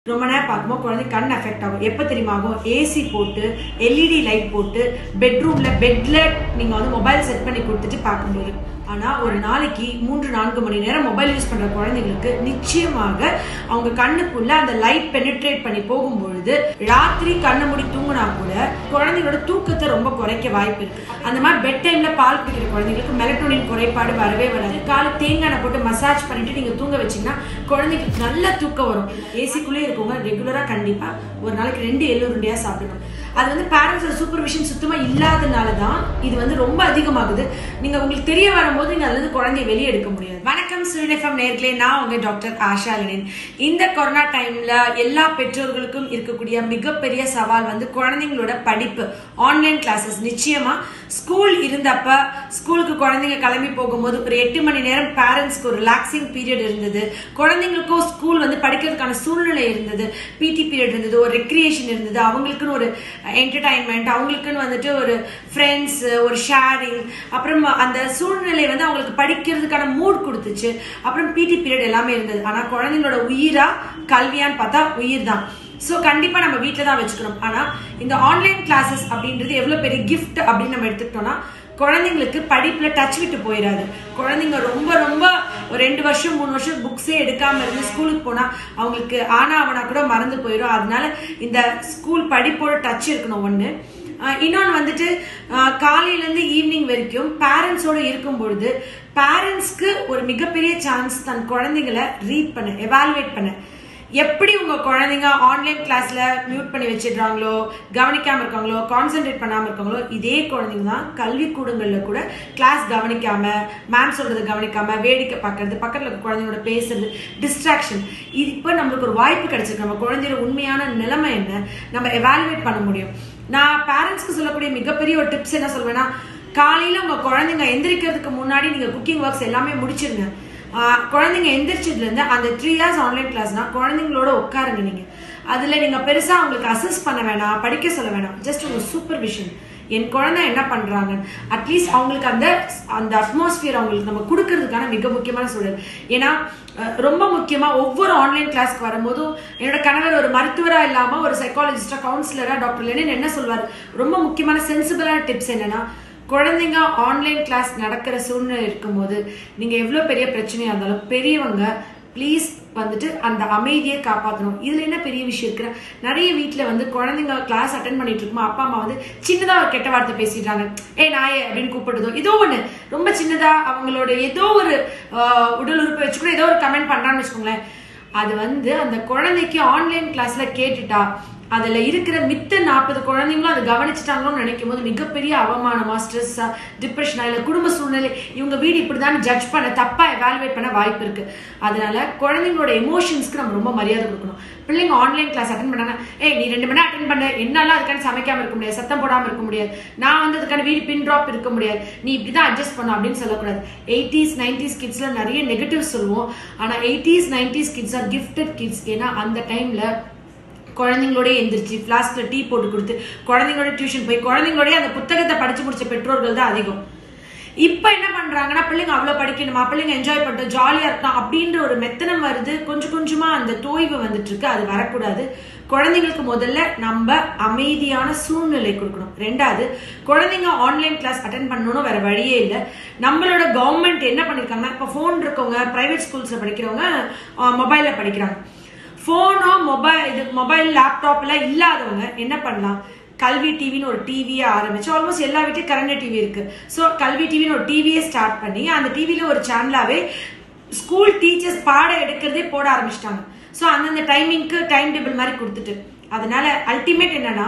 ரொம்ப நேரம் பார்க்கும்போது குழந்தை கண் அஃபெக்ட் ஆகும் எப்போ தெரியுமா ஆகும் ஏசி போட்டு எல்இடி லைட் போட்டு பெட்ரூமில் பெட்டில் நீங்கள் வந்து மொபைல் செட் பண்ணி கொடுத்துட்டு பார்க்கும்போது ஆனால் ஒரு நாளைக்கு மூன்று நான்கு மணி நேரம் மொபைல் யூஸ் பண்ணுற குழந்தைங்களுக்கு நிச்சயமாக அவங்க கண்ணுக்குள்ள அந்த லைட் பெனிட்ரேட் பண்ணி போகும்பொழுது ராத்திரி கண்ணை மூடி தூங்கினா கூட குழந்தைங்களோட தூக்கத்தை ரொம்ப குறைக்க வாய்ப்பு இருக்கு அந்த மாதிரி பெட் டைம்ல பால் குடிக்கிற குழந்தைங்களுக்கு மெலட்டோனின் குறைபாடு வரவே வராது காலை தேங்காய் எண்ணெய் போட்டு மசாஜ் பண்ணிட்டு நீங்க தூங்க வச்சீங்கன்னா குழந்தைக்கு நல்ல தூக்கம் வரும் ஏசிக்குள்ளே இருக்கவங்க ரெகுலரா கண்டிப்பா ஒரு நாளைக்கு ரெண்டு எள்ளுருண்டையா சாப்பிடணும் அது வந்து பேரண்ட்ஸோட சூப்பர்விஷன் சுத்தமா இல்லாதனால தான் இது வந்து ரொம்ப அதிகமாகுது நீங்க உங்களுக்கு தெரிய வரும்போது நீங்க அதுல இருந்து குழந்தைய வெளியே எடுக்க முடியாது வணக்கம் சுனிஃபம் நேர்களே நான் உங்க டாக்டர் ஆஷா லெனின் இந்த கொரோனா டைம்ல எல்லா பெற்றோர்களுக்கும் இருக்கக்கூடிய மிகப்பெரிய சவால் வந்து குழந்தைங்களோட படிப்பு ஆன்லைன் கிளாஸஸ் நிச்சயமா ஸ்கூல் இருந்தப்ப ஸ்கூலுக்கு குழந்தைங்க கிளம்பி போகும்போது ஒரு எட்டு மணி நேரம் பேரண்ட்ஸ்க்கு ஒரு ரிலாக்ஸிங் பீரியட் இருந்தது குழந்தைங்களுக்கும் ஸ்கூல் வந்து படிக்கிறதுக்கான சூழ்நிலை இருந்தது பிடி பீரியட் இருந்தது ஒரு ரெக்ரியேஷன் இருந்தது அவங்களுக்குன்னு ஒரு என்டர்டைன்மெண்ட் அவங்களுக்குன்னு வந்துட்டு ஒரு ஃப்ரெண்ட்ஸ் ஒரு ஷேரிங் அப்புறம் அந்த சூழ்நிலை வந்து அவங்களுக்கு படிக்கிறதுக்கான மூட் கொடுத்துச்சு அப்புறம் பிடி பீரியட் எல்லாமே இருந்தது ஆனா குழந்தைங்களோட உயிரா கல்வியான்னு பார்த்தா உயிர் தான் ஸோ கண்டிப்பாக நம்ம வீட்டில் தான் வச்சுக்கணும் ஆனால் இந்த ஆன்லைன் கிளாஸஸ் அப்படின்றது எவ்வளோ பெரிய கிஃப்ட் அப்படின்னு நம்ம எடுத்துக்கிட்டோம்னா குழந்தைங்களுக்கு படிப்பில் டச் விட்டு போயிடாது குழந்தைங்க ரொம்ப ரொம்ப ஒரு ரெண்டு வருஷம் மூணு வருஷம் புக்ஸே எடுக்காம இருந்து ஸ்கூலுக்கு போனால் அவங்களுக்கு ஆனா அவனா கூட மறந்து போயிடும் அதனால இந்த ஸ்கூல் படிப்போட டச் இருக்கணும் ஒன்று இன்னொன்று வந்துட்டு காலையிலேருந்து ஈவினிங் வரைக்கும் பேரண்ட்ஸோட இருக்கும் பொழுது பேரண்ட்ஸ்க்கு ஒரு மிகப்பெரிய சான்ஸ் தன் குழந்தைங்களை ரீட் பண்ண எவாலுவேட் பண்ண எப்படி உங்க குழந்தைங்க ஆன்லைன் கிளாஸ்ல மியூட் பண்ணி வச்சிடுறாங்களோ கவனிக்காம இருக்காங்களோ கான்சென்ட்ரேட் பண்ணாம இருக்காங்களோ இதே குழந்தைங்க தான் கல்வி கூடங்கள்ல கூட கிளாஸ் கவனிக்காம மேம் சொல்றது கவனிக்காம வேடிக்கை பார்க்கறது பக்கத்துல இருக்க குழந்தைங்களோட பேசுறது டிஸ்ட்ராக்ஷன் இது இப்போ நம்மளுக்கு ஒரு வாய்ப்பு கிடைச்சிருக்கு நம்ம குழந்தையோட உண்மையான நிலைமை என்ன நம்ம எவாலுவேட் பண்ண முடியும் நான் பேரண்ட்ஸ்க்கு சொல்லக்கூடிய மிகப்பெரிய ஒரு டிப்ஸ் என்ன சொல்வேன்னா காலையில உங்க குழந்தைங்க எந்திரிக்கிறதுக்கு முன்னாடி நீங்க குக்கிங் ஒர்க்ஸ் எல்லாமே முடிச்சிருங்க குழந்தைங்க எந்திரிச்சதுல இருந்து அந்த த்ரீ இயர்ஸ் ஆன்லைன் கிளாஸ்னா குழந்தைங்களோட உட்காருங்க நீங்க அதுல நீங்க பெருசா அவங்களுக்கு அசஸ் பண்ண வேணாம் படிக்க சொல்ல வேணாம் ஜஸ்ட் உங்க சூப்பர்விஷன் என் குழந்தை என்ன பண்றாங்க அட்லீஸ்ட் அவங்களுக்கு அந்த அந்த அட்மாஸ்பியர் அவங்களுக்கு நம்ம கொடுக்கறதுக்கான மிக முக்கியமான சூழல் ஏன்னா ரொம்ப முக்கியமா ஒவ்வொரு ஆன்லைன் கிளாஸ்க்கு வரும்போதும் என்னோட கணவர் ஒரு மருத்துவரா இல்லாம ஒரு சைக்காலஜிஸ்டா கவுன்சிலரா டாக்டர் லெனின் என்ன சொல்வார் ரொம்ப முக்கியமான சென்சிபிளான டிப்ஸ் என்னன்னா குழந்தைங்க ஆன்லைன் கிளாஸ் நடக்கிற சூழ்நிலை இருக்கும்போது நீங்க எவ்வளவு பெரிய பிரச்சனையா இருந்தாலும் பெரியவங்க ப்ளீஸ் வந்துட்டு அந்த அமைதியை காப்பாற்றணும் இதுல என்ன பெரிய விஷயம் இருக்கிற நிறைய வீட்டுல வந்து குழந்தைங்க கிளாஸ் அட்டன் பண்ணிட்டு இருக்குமா அப்பா அம்மா வந்து சின்னதா ஒரு கெட்ட வார்த்தை பேசிடுறாங்க ஏ நாயே அப்படின்னு கூப்பிடுதோ ஏதோ ஒண்ணு ரொம்ப சின்னதா அவங்களோட ஏதோ ஒரு உடல் உறுப்பை வச்சு கூட ஏதோ ஒரு கமெண்ட் பண்றான்னு வச்சுக்கோங்களேன் அது வந்து அந்த குழந்தைக்கு ஆன்லைன் கிளாஸ்ல கேட்டுட்டா அதுல இருக்கிற மித்த நாற்பது குழந்தைங்களும் அதை கவனிச்சிட்டாங்களோன்னு நினைக்கும் போது மிகப்பெரிய அவமானமா ஸ்ட்ரெஸ்ஸா டிப்ரெஷனா இல்ல குடும்ப சூழ்நிலை இவங்க வீடு இப்படிதான் ஜட்ஜ் பண்ண தப்பா எவாலுவேட் பண்ண வாய்ப்பு இருக்கு அதனால குழந்தைங்களோட எமோஷன்ஸ்க்கு நம்ம ரொம்ப மரியாதை கொடுக்கணும் பிள்ளைங்க ஆன்லைன் கிளாஸ் அட்டன் பண்ணாங்க ஏய் நீ ரெண்டு மணி நேரம் அட்டன் பண்ண என்னெல்லாம் அதுக்கான சமைக்காம இருக்க முடியாது சத்தம் போடாம இருக்க முடியாது நான் வந்து அதுக்கான வீடு பின் ட்ராப் இருக்க முடியாது நீ இப்படிதான் அட்ஜஸ்ட் பண்ணும் அப்படின்னு சொல்லக்கூடாது எயிட்டிஸ் நைன்டிஸ் கிட்ஸ்ல நிறைய நெகட்டிவ் சொல்லுவோம் ஆனா eighties nineties kids are gifted kids ஏன்னா அந்த டைம்ல குழந்தைங்களோட எந்திரிச்சு ஃப்ளாஸ்க்ல டீ போட்டு கொடுத்து குழந்தைங்களோட டியூஷன் போய் குழந்தைங்களோட அந்த புத்தகத்தை படிச்சு முடிச்ச பெற்றோர்கள் தான் அதிகம் இப்ப என்ன பண்றாங்கன்னா பிள்ளைங்க அவ்வளவு படிக்கணுமா பிள்ளைங்க என்ஜாய் பண்ணிட்டு ஜாலியா இருக்கலாம் அப்படின்ற ஒரு மெத்தனம் வருது கொஞ்சம் கொஞ்சமா அந்த தோய்வு வந்துட்டு இருக்கு அது வரக்கூடாது குழந்தைங்களுக்கு முதல்ல நம்ம அமைதியான சூழ்நிலை கொடுக்கணும் ரெண்டாவது குழந்தைங்க ஆன்லைன் கிளாஸ் அட்டன் பண்ணணும் வேற வழியே இல்லை நம்மளோட கவர்மெண்ட் என்ன பண்ணிருக்காங்கன்னா இப்போ ஃபோன் இருக்கவங்க பிரைவேட் ஸ்கூல்ஸ்ல படிக்கிறவங்க மொபைல்ல படிக்கிறாங்க ஃபோனோ மொபைல் இது மொபைல் லேப்டாப்லாம் இல்லாதவங்க என்ன பண்ணலாம் கல்வி டிவின்னு ஒரு டிவியை ஆரம்பிச்சு ஆல்மோஸ்ட் எல்லா வீட்லையும் கரண்ட் டிவி இருக்கு ஸோ கல்வி டிவின்னு ஒரு டிவியை ஸ்டார்ட் பண்ணி அந்த டிவியில ஒரு சேனலாவே ஸ்கூல் டீச்சர்ஸ் பாடம் எடுக்கிறதே போட ஆரம்பிச்சிட்டாங்க ஸோ அந்தந்த டைமிங்க்கு டைம் டேபிள் மாதிரி கொடுத்துட்டு அதனால அல்டிமேட் என்னன்னா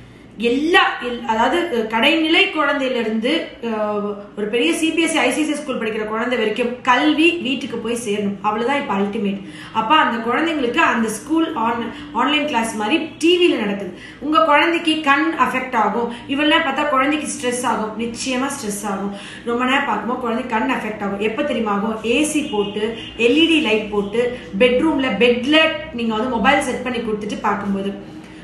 எல்லா அதாவது கடைநிலை குழந்தையில இருந்து ஒரு பெரிய சிபிஎஸ்சி ஐசிசி ஸ்கூல் படிக்கிற குழந்தை வரைக்கும் கல்வி வீட்டுக்கு போய் சேரணும் அவ்வளவுதான் இப்ப அல்டிமேட் அப்ப அந்த குழந்தைங்களுக்கு அந்த ஸ்கூல் ஆன் ஆன்லைன் கிளாஸ் மாதிரி டிவியில நடக்குது உங்க குழந்தைக்கு கண் அஃபெக்ட் ஆகும் இவெல்லாம் பார்த்தா குழந்தைக்கு ஸ்ட்ரெஸ் ஆகும் நிச்சயமா ஸ்ட்ரெஸ் ஆகும் ரொம்ப நேரம் பார்க்கும்போது குழந்தை கண் அஃபெக்ட் ஆகும் எப்ப தெரியுமா ஆகும் ஏசி போட்டு எல்இடி லைட் போட்டு பெட்ரூம்ல பெட்ல நீங்க வந்து மொபைல் செட் பண்ணி கொடுத்துட்டு பார்க்கும்போது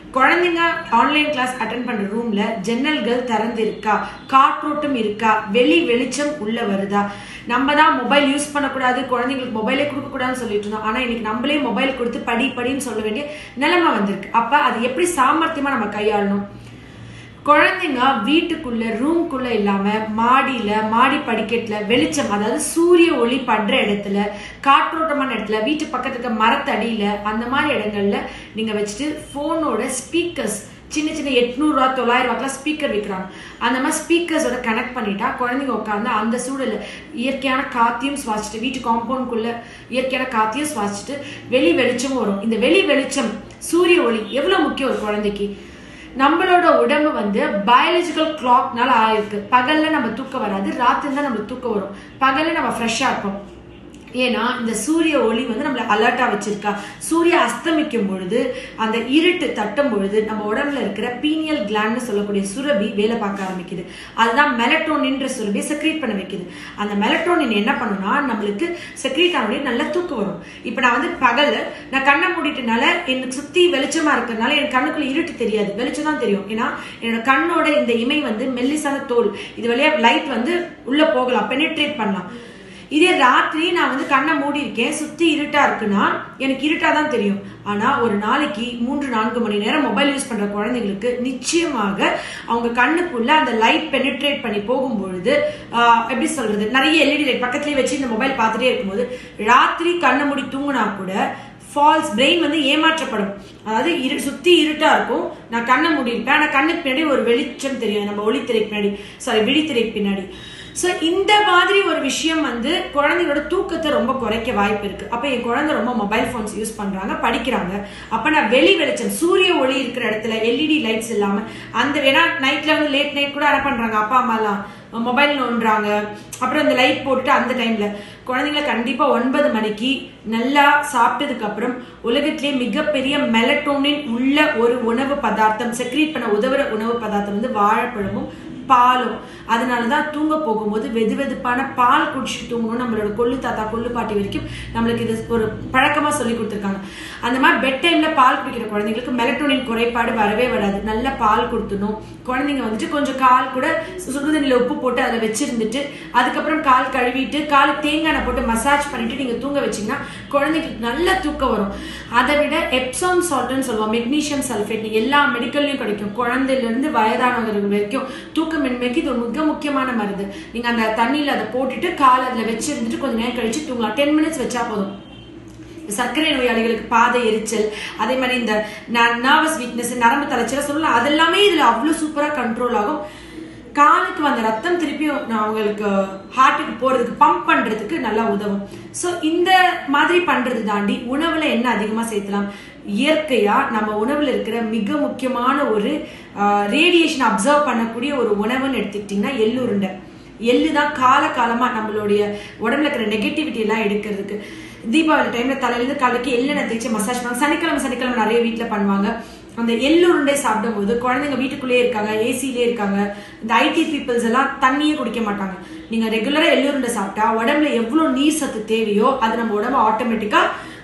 குழந்தைங்க ஆன்லைன் கிளாஸ் அட்டன் பண்ற ரூம்ல ஜன்னல்கள் திறந்து இருக்கா காற்றோட்டம் இருக்கா வெளி வெளிச்சம் உள்ள வருதா நம்ம தான் மொபைல் யூஸ் பண்ணக்கூடாது குழந்தைங்களுக்கு மொபைலே கொடுக்கக்கூடாதுன்னு சொல்லிட்டு இருந்தோம் ஆனா இன்னைக்கு நம்மளே மொபைல் கொடுத்து படி படின்னு சொல்ல வேண்டிய நிலைமை வந்திருக்கு அப்ப அது எப்படி சாமர்த்தியமா நம்ம கையாளணும் குழந்தைங்க வீட்டுக்குள்ள ரூம்குள்ள இல்லாம மாடியில மாடி படிக்கட்டுல வெளிச்சம் அதாவது சூரிய ஒளி படுற இடத்துல காற்றோட்டமான இடத்துல வீட்டு பக்கத்துல இருக்க மரத்தடியில அந்த மாதிரி இடங்கள்ல நீங்க வச்சுட்டு போனோட ஸ்பீக்கர்ஸ் சின்ன சின்ன எட்நூறுவா தொள்ளாயிரம் ரூபாய்க்குலாம் ஸ்பீக்கர் விற்கிறாங்க அந்த மாதிரி ஸ்பீக்கர்ஸோட கனெக்ட் பண்ணிட்டா குழந்தைங்க உட்காந்து அந்த சூழல இயற்கையான காத்தையும் சுவாசிச்சுட்டு வீட்டு காம்பவுண்ட்குள்ள இயற்கையான காத்தையும் சுவாசிச்சுட்டு வெளி வெளிச்சமும் வரும் இந்த வெளி வெளிச்சம் சூரிய ஒளி எவ்வளவு முக்கியம் ஒரு குழந்தைக்கு நம்மளோட உடம்பு வந்து பயாலஜிக்கல் கிளாக்னால ஆயிருக்கு பகல்ல நம்ம தூக்கம் வராது ராத்திரி தான் நம்மளுக்கு தூக்கம் வரும் பகல்ல நம்ம ஃப்ரெஷ்ஷாக இருப்போம் ஏன்னா இந்த சூரிய ஒளி வந்து நம்மளை அலர்ட்டா வச்சிருக்கா சூரிய அஸ்தமிக்கும் பொழுது அந்த இருட்டு தட்டும் பொழுது நம்ம உடம்புல இருக்கிற பீனியல் கிளாண்ட்னு சொல்லக்கூடிய சுரபி வேலை பார்க்க ஆரம்பிக்குது அதுதான் மெலட்டோனின்ற சுரபியை செக்ரீட் பண்ண வைக்குது அந்த மெலட்டோனின் என்ன பண்ணுனா நம்மளுக்கு செக்ரீட் ஆனோடனே நல்லா தூக்கம் வரும் இப்போ நான் வந்து பகல் நான் கண்ணை மூடிட்டனால எனக்கு சுத்தி வெளிச்சமா இருக்கிறதுனால என் கண்ணுக்குள்ள இருட்டு தெரியாது வெளிச்சம் தான் தெரியும் ஏன்னா என்னோட கண்ணோட இந்த இமை வந்து மெல்லிசான தோல் இது வழியா லைட் வந்து உள்ள போகலாம் பெனிட்ரேட் பண்ணலாம் இதே ராத்திரி நான் வந்து கண்ணை மூடி இருக்கேன் சுத்தி இருட்டா இருக்குன்னா எனக்கு இருட்டா தான் தெரியும் ஆனா ஒரு நாளைக்கு மூன்று நான்கு மணி நேரம் மொபைல் யூஸ் பண்ற குழந்தைங்களுக்கு நிச்சயமாக அவங்க கண்ணுக்குள்ள அந்த லைட் பெனிட்ரேட் பண்ணி போகும்பொழுது ஆஹ், எப்படி சொல்றது நிறைய எல்இடி லைட் பக்கத்துலயே வச்சு இந்த மொபைல் பார்த்துட்டே இருக்கும்போது ராத்திரி கண்ணை மூடி தூங்குனா கூட ஃபால்ஸ் பிரெயின் வந்து ஏமாற்றப்படும் அதாவது இரு சுத்தி இருட்டா இருக்கும் நான் கண்ணை மூடியிருப்பேன் ஆனா கண்ணுக்கு பின்னாடி ஒரு வெளிச்சம் தெரியும் நம்ம ஒளித்திரைக்கு பின்னாடி சாரி விழித்திரைக்கு பின்னாடி ஸோ இந்த மாதிரி ஒரு விஷயம் வந்து குழந்தைங்களோட தூக்கத்தை ரொம்ப குறைக்க வாய்ப்பு இருக்கு அப்ப என் குழந்தை ரொம்ப மொபைல் ஃபோன்ஸ் யூஸ் பண்றாங்க படிக்கிறாங்க அப்ப நான் வெளி வெளிச்சம் சூரிய ஒளி இருக்கிற இடத்துல எல்இடி லைட்ஸ் இல்லாம அந்த வேணா நைட்ல வந்து லேட் நைட் கூட என்ன பண்றாங்க அப்பா அம்மாலாம் மொபைல் நோண்டுறாங்க அப்புறம் இந்த லைட் போட்டுட்டு அந்த டைம்ல குழந்தைங்கள கண்டிப்பா ஒன்பது மணிக்கு நல்லா சாப்பிட்டதுக்கு அப்புறம் உலகத்திலே மிகப்பெரிய மெலட்டோனின் உள்ள ஒரு உணவு பதார்த்தம் செக்ரீட் பண்ண உதவுற உணவு பதார்த்தம் வந்து வாழைப்பழமும் பாலும் அதனாலதான் தூங்க போகும்போது வெது வெதுப்பான பால் குடிச்சிட்டு தூங்கணும் நம்மளோட கொள்ளு தாத்தா கொள்ளு பாட்டி வரைக்கும் நம்மளுக்கு இது ஒரு பழக்கமா சொல்லி கொடுத்துருக்காங்க அந்த மாதிரி பெட் டைம்ல பால் குடிக்கிற குழந்தைங்களுக்கு மெலட்டோனின் குறைபாடு வரவே வராது நல்ல பால் கொடுத்துணும் குழந்தைங்க வந்துட்டு கொஞ்சம் கால் கூட சுடுதண்ணில உப்பு போட்டு அதில் வச்சிருந்துட்டு அதுக்கப்புறம் கால் கழுவிட்டு கால் தேங்காய் எண்ணெய் போட்டு மசாஜ் பண்ணிட்டு நீங்க தூங்க வச்சீங்கன்னா குழந்தைங்களுக்கு நல்ல தூக்கம் வரும் அதை விட எப்சாம் சால்ட்னு சொல்லுவோம் மெக்னீஷியம் சல்ஃபேட் எல்லா மெடிக்கல்லையும் கிடைக்கும் குழந்தையில இருந்து வயதானவர்கள் வரைக்கும் தூக்கமின்மைக்கு இது ஒரு மிக முக்கியமான மருந்து நீங்க அந்த தண்ணியில அதை போட்டுட்டு கால் அதுல வச்சிருந்துட்டு கொஞ்ச நேரம் கழிச்சு தூங்கலாம் டென் மினிட்ஸ் வச்சா போதும் சர்க்கரை நோயாளிகளுக்கு பாதை எரிச்சல் அதே மாதிரி இந்த நர்வஸ் வீக்னஸ் நரம்பு தலைச்சல் சொல்லலாம் அதெல்லாமே இதுல அவ்வளவு சூப்பரா கண்ட்ரோல் ஆகும் காலுக்கு வந்த ரத்தம் திருப்பியும் நான் அவங்களுக்கு ஹார்ட்டுக்கு போறதுக்கு பம்ப் பண்றதுக்கு நல்லா உதவும் ஸோ இந்த மாதிரி பண்றது தாண்டி உணவுல என்ன அதிகமா சேர்த்தலாம் இயற்கையா நம்ம உணவுல இருக்கிற மிக முக்கியமான ஒரு ரேடியேஷன் அப்சர்வ் பண்ணக்கூடிய ஒரு உணவுன்னு எடுத்துக்கிட்டிங்கன்னா எள்ளுருண்டை எள்ளு தான் கால காலமா நம்மளுடைய உடம்புல இருக்கிற நெகட்டிவிட்டி எல்லாம் எடுக்கிறதுக்கு தீபாவளி டைம்ல தலையிலிருந்து காலைக்கு எள்ளெண்ணெய் தேய்ச்சி மசாஜ் பண்ணுவாங்க சனிக்கிழமை சனிக்கிழமை நிறைய வீட்ல பண்ணுவாங்க அந்த எள்ளுருண்டை சாப்பிடும்போது குழந்தைங்க வீட்டுக்குள்ளேயே இருக்காங்க ஏசிலே இருக்காங்க இந்த ஐடி பீப்புள்ஸ் எல்லாம் தண்ணியே குடிக்க மாட்டாங்க நீங்க ரெகுலரா எள்ளுருண்டை சாப்பிட்டா உடம்புல எவ்வளவு நீர் சத்து தேவையோ அது நம்ம உடம்பு ஆட்டோமேட்டிக்கா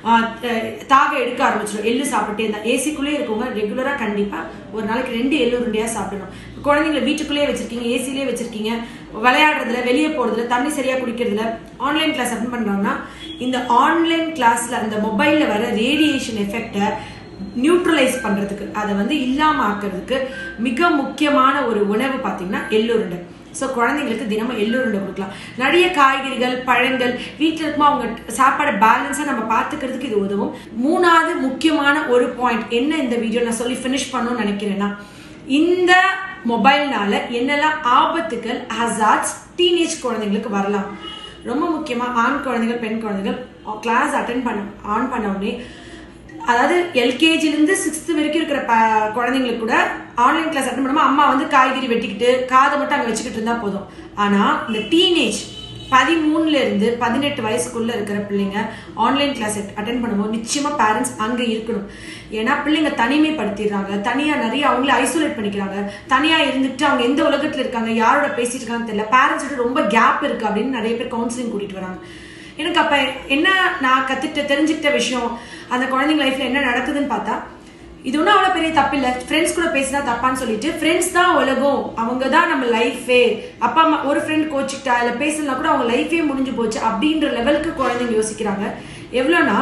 தாக எடுக்க ஆரம்பிச்சிடும் எள்ளு சாப்பிட்டே இருந்தா ஏசிக்குள்ளேயே இருக்கவங்க ரெகுலரா கண்டிப்பா ஒரு நாளைக்கு ரெண்டு எள்ளு உருண்டையா சாப்பிடணும் குழந்தைங்களை வீட்டுக்குள்ளேயே வச்சிருக்கீங்க ஏசிலேயே வச்சிருக்கீங்க விளையாடுறதுல வெளியே போறதுல தண்ணி சரியா குடிக்கிறதுல ஆன்லைன் கிளாஸ் அட்டன் பண்றாங்கன்னா இந்த ஆன்லைன் கிளாஸ்ல அந்த மொபைல்ல வர ரேடியேஷன் எஃபெக்டை நியூட்ரலைஸ் பண்றதுக்கு அதை வந்து இல்லாம ஆக்குறதுக்கு மிக முக்கியமான ஒரு உணவு பார்த்தீங்கன்னா எள்ளுருண்டை ஸோ குழந்தைங்களுக்கு தினமும் எள்ளுருண்டை கொடுக்கலாம் நிறைய காய்கறிகள் பழங்கள் வீட்டில் இருக்கும்போது அவங்க சாப்பாடை பேலன்ஸாக நம்ம பார்த்துக்கிறதுக்கு இது உதவும் மூணாவது முக்கியமான ஒரு பாயிண்ட் என்ன இந்த வீடியோ நான் சொல்லி ஃபினிஷ் பண்ணணும்னு நினைக்கிறேன்னா இந்த மொபைல்னால என்னெல்லாம் ஆபத்துக்கள் ஹசார்ட்ஸ் டீனேஜ் குழந்தைங்களுக்கு வரலாம் ரொம்ப முக்கியமா ஆண் குழந்தைகள் பெண் குழந்தைகள் கிளாஸ் அட்டன் பண்ண ஆன் பண்ண உடனே அதாவது எல்கேஜிலேருந்து சிக்ஸ்த் வரைக்கும் இருக்கிற ப- குழந்தைங்களுக்கு கூட ஆன்லைன் கிளாஸ் அட்டன் பண்ணும்போது அம்மா வந்து காய்கறி வெட்டிக்கிட்டு காதை மட்டும் அங்கே வச்சுக்கிட்டு இருந்தா போதும் ஆனா இந்த டீனேஜ் பதிமூணுல இருந்து பதினெட்டு வயசுக்குள்ள இருக்கிற பிள்ளைங்க ஆன்லைன் கிளாஸ் அட்டன் பண்ணும்போது நிச்சயமா பேரண்ட்ஸ் அங்க இருக்கணும் ஏன்னா பிள்ளைங்க தனிமைப்படுத்திடுறாங்க தனியா நிறைய அவங்கள ஐசோலேட் பண்ணிக்கிறாங்க தனியா இருந்துட்டு அவங்க எந்த உலகத்துல இருக்காங்க யாரோட பேசிட்டு இருக்காங்கன்னு தெரியல பேரண்ட்ஸ் ரொம்ப கேப் இருக்கு அப்படின்னு நிறைய பேர் கவுன்சிலிங் கூட்டிட்டு வராங்க எனக்கு அப்ப என்ன நான் கத்துக்கிட்ட தெரிஞ்சுக்கிட்ட விஷயம் அந்த குழந்தைங்க லைஃப்ல என்ன நடக்குதுன்னு பார்த்தா இது ஒன்றும் அவ்வளோ பெரிய தப்பு இல்லை ஃப்ரெண்ட்ஸ் கூட பேசினா தப்பான்னு சொல்லிட்டு ஃப்ரெண்ட்ஸ் தான் உலகம் அவங்க தான் நம்ம லைஃபே அப்பா அம்மா ஒரு ஃப்ரெண்ட் கோச்சிக்கிட்டா இல்லை பேசலனா கூட அவங்க லைஃபே முடிஞ்சு போச்சு அப்படின்ற லெவலுக்கு குழந்தைங்க யோசிக்கிறாங்க எவ்வளோனா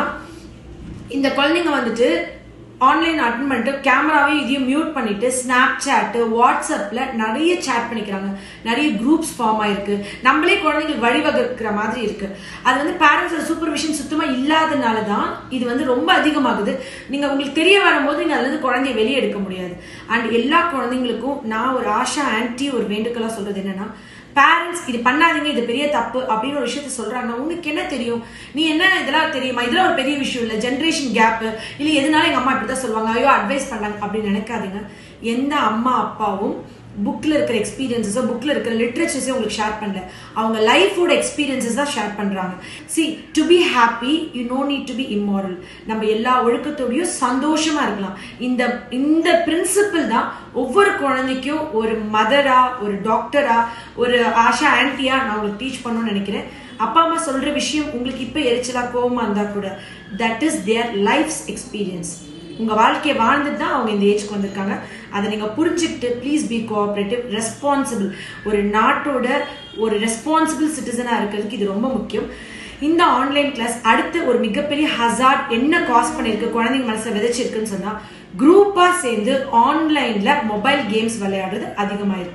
இந்த குழந்தைங்க வந்துட்டு ஆன்லைன் அட்டன் பண்ணிட்டு கேமராவையும் இதையும் மியூட் பண்ணிட்டு ஸ்னாப் சாட்டு வாட்ஸ்அப்ல நிறைய சேட் பண்ணிக்கிறாங்க நிறைய குரூப்ஸ் ஃபார்ம் ஆயிருக்கு நம்மளே குழந்தைங்களுக்கு வழிவகுக்கிற மாதிரி இருக்கு அது வந்து பேரண்ட்ஸோட சூப்பர்விஷன் சுத்தமா இல்லாதனால தான் இது வந்து ரொம்ப அதிகமாகுது நீங்க உங்களுக்கு தெரிய வரும்போது நீங்க அதுல இருந்து குழந்தைய வெளியே எடுக்க முடியாது அண்ட் எல்லா குழந்தைங்களுக்கும் நான் ஒரு ஆஷா ஆன்டி ஒரு வேண்டுகோளா சொல்றது என்னன்னா பேரண்ட்ஸ் இது பண்ணாதீங்க இது பெரிய தப்பு அப்படின்னு ஒரு விஷயத்த சொல்றாங்க உனக்கு என்ன தெரியும் நீ என்ன இதெல்லாம் தெரியுமா இதெல்லாம் ஒரு பெரிய விஷயம் இல்லை ஜென்ரேஷன் கேப் இல்லை எதனால எங்க அம்மா இப்படிதான் சொல்லுவாங்க ஐயோ அட்வைஸ் பண்ணாங்க அப்படின்னு நினைக்காதீங்க எந்த அம்மா அப்பாவும் புக்கில் இருக்கிற எக்ஸ்பீரியன்ஸஸோ புக்கில் இருக்கிற லிட்ரேச்சர்ஸே உங்களுக்கு ஷேர் பண்ணல அவங்க லைஃபோட எக்ஸ்பீரியன்ஸஸ் தான் ஷேர் பண்ணுறாங்க see to be happy you no need to be immoral நம்ம எல்லா ஒழுக்கத்தோடையும் சந்தோஷமா இருக்கலாம் இந்த இந்த பிரின்சிபிள் தான் ஒவ்வொரு குழந்தைக்கும் ஒரு மதரா ஒரு டாக்டரா ஒரு ஆஷா ஆன்டியா நான் உங்களுக்கு டீச் பண்ணணும்னு நினைக்கிறேன் அப்பா அம்மா சொல்ற விஷயம் உங்களுக்கு இப்போ எரிச்சலா கோவமா இருந்தா கூட that is their life's experience உங்க வாழ்க்கையை வாழ்ந்துட்டு தான் அவங்க இந்த ஏஜ்க்கு வந்திருக்காங்க அதை நீங்க புரிஞ்சுக்கிட்டு ப்ளீஸ் பி கோஆப்ரேட்டிவ் ரெஸ்பான்சிபிள் ஒரு நாட்டோட ஒரு ரெஸ்பான்சிபிள் சிட்டிசனா இருக்கிறதுக்கு இது ரொம்ப முக்கியம் இந்த ஆன்லைன் கிளாஸ் அடுத்து ஒரு மிகப்பெரிய ஹசார்ட் என்ன காஸ் பண்ணிருக்கு குழந்தைங்க மனசுல விதைச்சிருக்குன்னு சொன்னா குரூப்பா சேர்ந்து ஆன்லைன்ல மொபைல் கேம்ஸ் விளையாடுறது அதிகமாயிருக்கு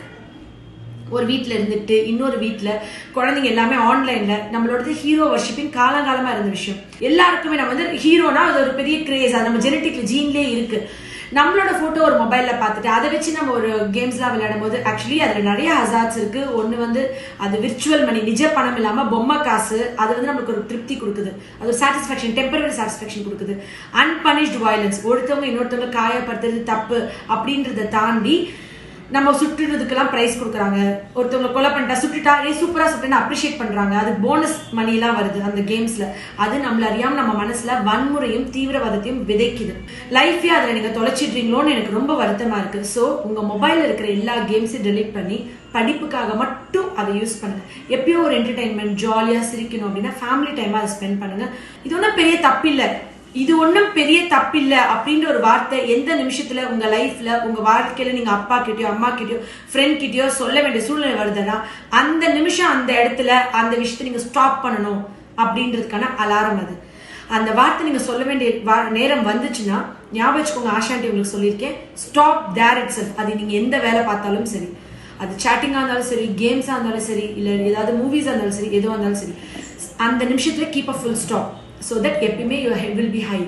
ஒரு வீட்டில் இருந்துட்டு இன்னொரு வீட்டில் குழந்தைங்க எல்லாமே ஆன்லைனில் நம்மளோடது ஹீரோ வர்ஷிப்பிங் காலங்காலமாக இருந்த விஷயம் எல்லாருக்குமே நம்ம வந்து ஹீரோனா அது ஒரு பெரிய கிரேஸ் அது நம்ம ஜெனட்டிக்ல ஜீன்லேயே இருக்கு நம்மளோட ஃபோட்டோ ஒரு மொபைலில் பார்த்துட்டு அதை வச்சு நம்ம ஒரு கேம்ஸ்லாம் விளையாடும் போது ஆக்சுவலி அதில் நிறைய ஹசார்ட்ஸ் இருக்கு ஒன்று வந்து அது விர்ச்சுவல் மணி நிஜ பணம் இல்லாமல் பொம்மை காசு அது வந்து நமக்கு ஒரு திருப்தி கொடுக்குது அது ஒரு சாட்டிஸ்ஃபேக்ஷன் டெம்பரரி சாட்டிஸ்ஃபேக்ஷன் கொடுக்குது அன்பனிஷ்டு வயலன்ஸ் ஒருத்தவங்க இன்னொருத்தவங்க காயப்படுத்துறது தப்பு அப்படின்றத தாண்டி நம்ம சுட்டுறதுக்கெல்லாம் ப்ரைஸ் கொடுக்குறாங்க ஒருத்தவங்களை கொலை பண்ணிட்டா சுட்டுட்டா ஏ சூப்பராக சுட்டுன்னு அப்ரிஷியேட் பண்ணுறாங்க அது போனஸ் மணிலாம் வருது அந்த கேம்ஸில் அது நம்மள அறியாமல் நம்ம மனசில் வன்முறையும் தீவிரவாதத்தையும் விதைக்குது லைஃபே அதில் நீங்கள் தொலைச்சிடுறீங்களோன்னு எனக்கு ரொம்ப வருத்தமாக இருக்குது ஸோ உங்கள் மொபைலில் இருக்கிற எல்லா கேம்ஸையும் டெலீட் பண்ணி படிப்புக்காக மட்டும் அதை யூஸ் பண்ணுங்க எப்பயோ ஒரு என்டர்டைன்மெண்ட் ஜாலியாக சிரிக்கணும் அப்படின்னா ஃபேமிலி டைமாக அதை ஸ்பெண்ட் பண்ணுங்க இது ஒன்றும் பெரிய தப்பில்லை இது ஒன்றும் பெரிய தப்பில்ல அப்படின்ற ஒரு வார்த்தை எந்த நிமிஷத்துல உங்க லைஃப்ல உங்க வாழ்க்கையில நீங்க அப்பா கிட்டயோ அம்மா கிட்டயோ ஃப்ரெண்ட் கிட்டயோ சொல்ல வேண்டிய சூழ்நிலை வருதுன்னா அந்த நிமிஷம் அந்த இடத்துல அந்த விஷயத்தை நீங்க ஸ்டாப் பண்ணணும் அப்படின்றதுக்கான அலாரம் அது அந்த வார்த்தை நீங்க சொல்ல வேண்டிய வா- நேரம் வந்துச்சுன்னா ஞாபகம் வச்சுக்கோங்க ஆஷாண்டி உங்களுக்கு சொல்லியிருக்கேன் ஸ்டாப் தேர் இட் செல்ஃப் அது நீங்க எந்த வேலை பார்த்தாலும் சரி அது சேட்டிங்காக இருந்தாலும் சரி கேம்ஸாக இருந்தாலும் சரி இல்லை ஏதாவது மூவிஸாக இருந்தாலும் சரி எதுவாக இருந்தாலும் சரி அந்த நிமிஷத்துல keep a full stop so that எப்பயுமே your head will be high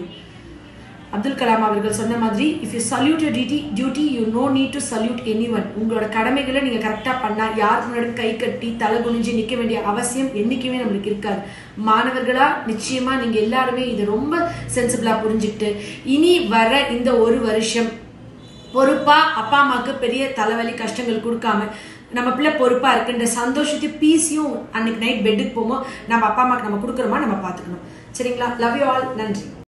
Abdul Kalam அவர்கள் சொன்ன மாதிரி if you salute your duty duty you no need to salute anyone உங்களோட கடமைகளை நீங்கள் கரெக்டாக பண்ணால் யாருக்கு முன்னாடி கை கட்டி தலை குனிஞ்சு நிற்க வேண்டிய அவசியம் என்றைக்குமே நம்மளுக்கு இருக்காது மாணவர்களா நிச்சயமா நீங்கள் எல்லாருமே இதை ரொம்ப சென்சிபிளாக புரிஞ்சுக்கிட்டு இனி வர இந்த ஒரு வருஷம் பொறுப்பா அப்பா அம்மாவுக்கு பெரிய தலைவலி கஷ்டங்கள் கொடுக்காம நம்ம பிள்ளை பொறுப்பா இருக்குன்ற சந்தோஷத்தையும் பீஸையும் அன்னைக்கு நைட் பெட்டுக்கு போகும்போது நம்ம அப்பா அம்மாவுக்கு நம்ம கொடுக்குறோமா நம்ம பார்த்துக்கணும் சரிங்களா லவ் யூ ஆல் நன்றி